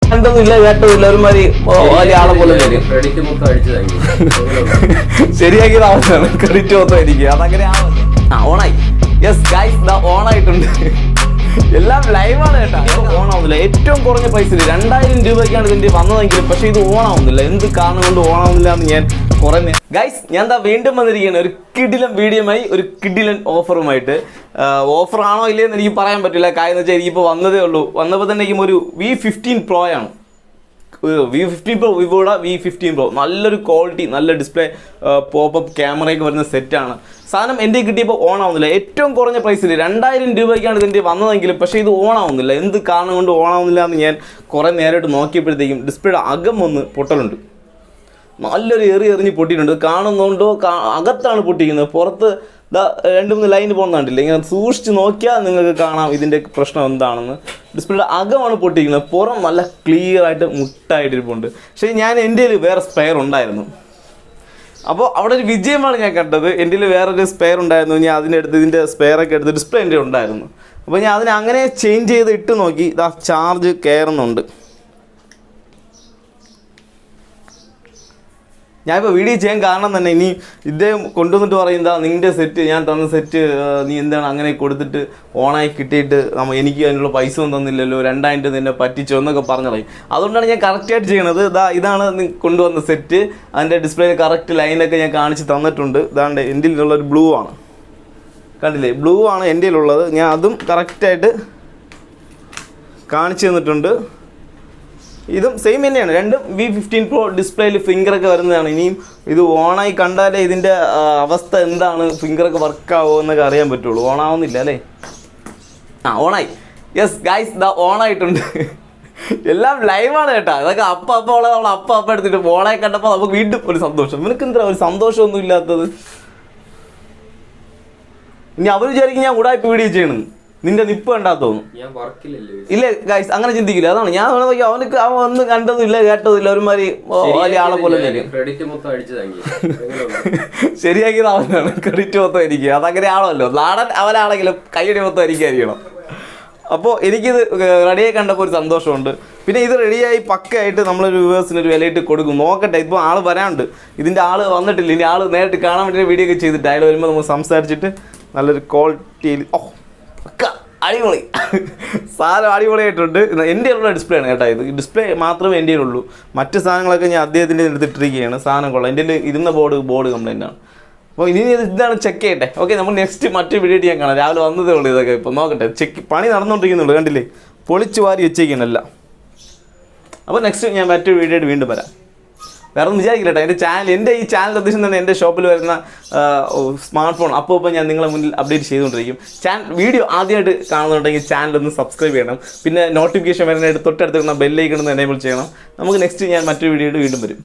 കണ്ടതില്ല കേട്ടതില്ല ഒരുമാതിരി ഓ, വലിയ ആളെ പോലെ വരും ക്രെഡിറ്റ് മൊത്തം അടിച്ചു താങ്കി ശരിയാക്കിയത് അവസാനം ക്രെഡിറ്റ് മൊത്തം എനിക്ക് അതങ്ങനെ ആവുന്നു ആ ഓണായി യെസ് ഗൈസ് ദാ ഓണായിട്ടുണ്ട് എല്ലാം ലൈവാണ് കേട്ടോ ഓണാവുന്നില്ല ഏറ്റവും കുറഞ്ഞ പൈസ രണ്ടായിരം രൂപയ്ക്കാണ് ഇതിന്റെ വന്നതെങ്കിലും പക്ഷെ ഇത് ഓണാവുന്നില്ല എന്ത് കാരണം കൊണ്ട് ഓണാവുന്നില്ല എന്ന് ഞാൻ കുറെ ഗൈസ് ഞാൻ ദാ വീണ്ടും വന്നിരിക്കുകയാണ് ഒരു കിടിലൻ വീഡിയോമായി ഒരു കിടിലൻ ഓഫറുമായിട്ട് ഓഫർ ആണോ ഇല്ലയെന്ന് എനിക്ക് പറയാൻ പറ്റില്ല കാര്യം എന്ന് വെച്ചാൽ എനിക്കിപ്പോൾ വന്നതേ ഉള്ളൂ വന്നപ്പോൾ തന്നെ എനിക്കും ഒരു വി ഫിഫ്റ്റീൻ പ്രോ ആണ് വി ഫിഫ്റ്റീൻ പ്രോ വിവോയുടെ വി ഫിഫ്റ്റീൻ പ്രോ നല്ലൊരു ക്വാളിറ്റി നല്ല ഡിസ്പ്ലേ പോപ്പപ്പ് ക്യാമറയൊക്കെ വരുന്ന സെറ്റാണ് സാധനം എൻ്റെ കിട്ടിയപ്പോൾ ഓൺ ആവുന്നില്ല ഏറ്റവും കുറഞ്ഞ പ്രൈസിൽ രണ്ടായിരം രൂപയ്ക്കാണ് ഇതിൻ്റെ വന്നതെങ്കിലും പക്ഷേ ഇത് ഓൺ ആവുന്നില്ല എന്ത് കാരണം കൊണ്ട് ഓൺ ആവുന്നില്ല എന്ന് ഞാൻ കുറേ നേരമായിട്ട് നോക്കിയപ്പോഴത്തേക്കും ഡിസ്പ്ലേയുടെ അകം ഒന്ന് പൊട്ടലുണ്ട് നല്ലൊരു എറി എറിഞ്ഞ് പൊട്ടിയിട്ടുണ്ട് കാണുന്നുണ്ടോ കാ- അകത്താണ് പൊട്ടിക്കുന്നത് പുറത്ത് ദാ രണ്ട് മൂന്ന് ലൈൻ പോകുന്നുണ്ടില്ല ഇങ്ങനെ സൂക്ഷിച്ച് നോക്കിയാൽ നിങ്ങൾക്ക് കാണാം ഇതിൻ്റെ പ്രശ്നം എന്താണെന്ന് ഡിസ്പ്ലേയുടെ അകമാണ് പൊട്ടിയിരിക്കുന്നത് പുറം നല്ല ക്ലിയർ ആയിട്ട് മുട്ടായിട്ടിരിപ്പുണ്ട് പക്ഷേ ഞാൻ എൻ്റെ കയ്യിൽ വേറെ സ്പെയർ ഉണ്ടായിരുന്നു അപ്പോൾ അവിടെ ഒരു വിജയമാണ് ഞാൻ കണ്ടത് എൻ്റെ കയ്യിൽ വേറൊരു സ്പെയർ ഉണ്ടായിരുന്നു ഞാൻ അതിനെടുത്ത് ഇതിൻ്റെ സ്പെയറൊക്കെ എടുത്ത് ഡിസ്പ്ലേ എൻ്റെ ഉണ്ടായിരുന്നു അപ്പോൾ ഞാൻ അതിനെ അങ്ങനെ ചേഞ്ച് ചെയ്ത് ഇട്ട് നോക്കി ഇതാ ചാർജ് കയറുന്നുണ്ട് ഞാനിപ്പോൾ വീഡിയോ ചെയ്യാൻ കാരണം തന്നെ ഇനി ഇദ്ദേഹം കൊണ്ടുവന്നിട്ട് പറയുന്നതാ നിന്റെ സെറ്റ് ഞാൻ തന്ന സെറ്റ് നീ എന്താണ് അങ്ങനെ കൊടുത്തിട്ട് ഓണായി കിട്ടിയിട്ട് നമ്മ എനിക്ക് അതിനുള്ള പൈസ ഒന്നും തന്നില്ലല്ലോ രണ്ടായിരം രൂപ നിന്നെ പറ്റിച്ചോ എന്നൊക്കെ പറഞ്ഞു പറയും അതുകൊണ്ടാണ് ഞാൻ കറക്റ്റായിട്ട് ചെയ്യണത് ഇതാ ഇതാണ് നീ കൊണ്ടുവന്ന സെറ്റ് അതിൻ്റെ ഡിസ്പ്ലേയിൽ കറക്റ്റ് ലൈനൊക്കെ ഞാൻ കാണിച്ച് തന്നിട്ടുണ്ട് ഇതാണ്ട് എൻ്റെ ഒരു ബ്ലൂ ആണ് കണ്ടില്ലേ ബ്ലൂ ആണ് എൻ്റെ ഉള്ളത് ഞാൻ അതും കറക്റ്റായിട്ട് കാണിച്ചു തന്നിട്ടുണ്ട് ഇതും സെയിം തന്നെയാണ് രണ്ടും വി ഫിഫ്റ്റീൻ പ്രോ ഡിസ്പ്ലേയിൽ ഫിംഗറൊക്കെ വരുന്നതാണ് ഇനിയും ഇത് ഓണായി കണ്ടാലേ ഇതിൻ്റെ ആ, അവസ്ഥ എന്താണ് ഫിംഗറൊക്കെ വർക്കാവോ എന്നൊക്കെ അറിയാൻ പറ്റുള്ളൂ ഓണാവുന്നില്ല അല്ലേ ആ ഓണായി യെസ് ഗൈസ് ദ ഓണായിട്ടുണ്ട് എല്ലാം ലൈവാണ് കേട്ടോ അതൊക്കെ അപ്പ അപ്പ ഉള്ളത് നമ്മൾ അപ്പ അപ്പ എടുത്തിട്ട് ഓണായി കണ്ടപ്പോൾ നമുക്ക് വീണ്ടും ഒരു സന്തോഷം നിനക്ക് എന്താ ഒരു സന്തോഷമൊന്നും ഇല്ലാത്തത് ഇനി അവർ വിചാരിക്കും ഞാൻ ഉടായ്പ വീഡിയോ ചെയ്യണം നിന്റെ നിപ്പ് കണ്ടാ തോന്നും ഞാൻ വർക്കില്ലല്ലേ ഇല്ല ഗൈസ് അങ്ങനെ ചിന്തിക്കില്ല അതാണ് ഞാൻ വേണമെങ്കിൽ നോക്കി അവനക്ക് അവൻ ഒന്നും കണ്ടതുമില്ല കേട്ടതുമില്ല ഒരുമാതിരി ഓ, വലിയ ആളെ പോലെ തരും ക്രെഡിറ്റ് മൊത്തം അടിച്ചു താങ്കി ശരിയാക്കിയത് അവനാണ് ക്രെഡിറ്റ് മൊത്തം എനിക്ക് അതങ്ങനെ ആണല്ലോ നാടൻ അവനാണെങ്കിലും കൈയടി മൊത്തം എനിക്കായിരിക്കണം അപ്പോൾ എനിക്കിത് റെഡിയായി കണ്ടപ്പോൾ ഒരു സന്തോഷമുണ്ട് പിന്നെ ഇത് റെഡിയായി പക്കയായിട്ട് നമ്മളൊരു വ്യൂവേഴ്സിന് ഒരു വിലയിട്ട് കൊടുക്കും നോക്കട്ടെ ഇപ്പോൾ ആൾ വരാനുണ്ട് ഇതിൻ്റെ ആൾ വന്നിട്ടില്ല ഇനി ആൾ നേരിട്ട് കാണാൻ വേണ്ടി വീഡിയോ ഒക്കെ ചെയ്തിട്ട് അയാൾ വരുമ്പോൾ നമുക്ക് സംസാരിച്ചിട്ട് നല്ലൊരു ക്വാളിറ്റിയിൽ ഓ പക്ക അടിപൊളി സാധനം അടിപൊളിയായിട്ടുണ്ട് എൻ്റെ ഉള്ള ഡിസ്പ്ലേ ആണ് കേട്ടോ ഇത് ഡിസ്പ്ലേ മാത്രമേ എൻ്റെ ഉള്ളൂ മറ്റ് സാധനങ്ങളൊക്കെ ഞാൻ അദ്ദേഹത്തിൻ്റെ എടുത്തിട്ടിരിക്കുകയാണ് സാധനം കൊള്ളാം എൻ്റെ ഇരുന്ന ബോർഡ് ബോർഡ് കംപ്ലൈൻ്റ് ആണ് അപ്പോൾ ഇനി ഇത് ഇതാണ് ചെക്ക് ചെയ്യട്ടെ ഓക്കെ നമ്മൾ നെക്സ്റ്റ് മറ്റു വീഡിയോ ഞാൻ കാണാം രാവിലെ വന്നതേ ഉള്ളൂ ഇതൊക്കെ ഇപ്പോൾ നോക്കട്ടെ ചെക്ക് പണി നടന്നുകൊണ്ടിരിക്കുന്നുള്ളൂ കണ്ടില്ലേ പൊളിച്ച് വാരി വെച്ചേക്കണല്ല അപ്പോൾ നെക്സ്റ്റ് ഞാൻ മറ്റൊരു വീഡിയോ ആയിട്ട് വീണ്ടും വരാം വേറെ ഒന്നും വിചാരിക്കില്ല കേട്ടോ എൻ്റെ ചാനൽ എൻ്റെ ഈ ചാനൽ ഉദ്ദേശം തന്നെ എൻ്റെ ഷോപ്പിൽ വരുന്ന സ്മാർട്ട് ഫോൺ അപ്പോൾ ഇപ്പോൾ ഞാൻ നിങ്ങളെ മുന്നിൽ അപ്ഡേറ്റ് ചെയ്തുകൊണ്ടിരിക്കും ചാനൽ വീഡിയോ ആദ്യമായിട്ട് കാണുന്നുണ്ടെങ്കിൽ ചാനൽ ഒന്ന് സബ്സ്ക്രൈബ് ചെയ്യണം പിന്നെ നോട്ടിഫിക്കേഷൻ വരുന്നതായിട്ട് തൊട്ടടുത്ത് ബെല്ലൈക്കൺ ഒന്ന് എനേബിൾ ചെയ്യണം നമുക്ക് നെക്സ്റ്റ് ഞാൻ മറ്റൊരു വീഡിയോ വീണ്ടും വരും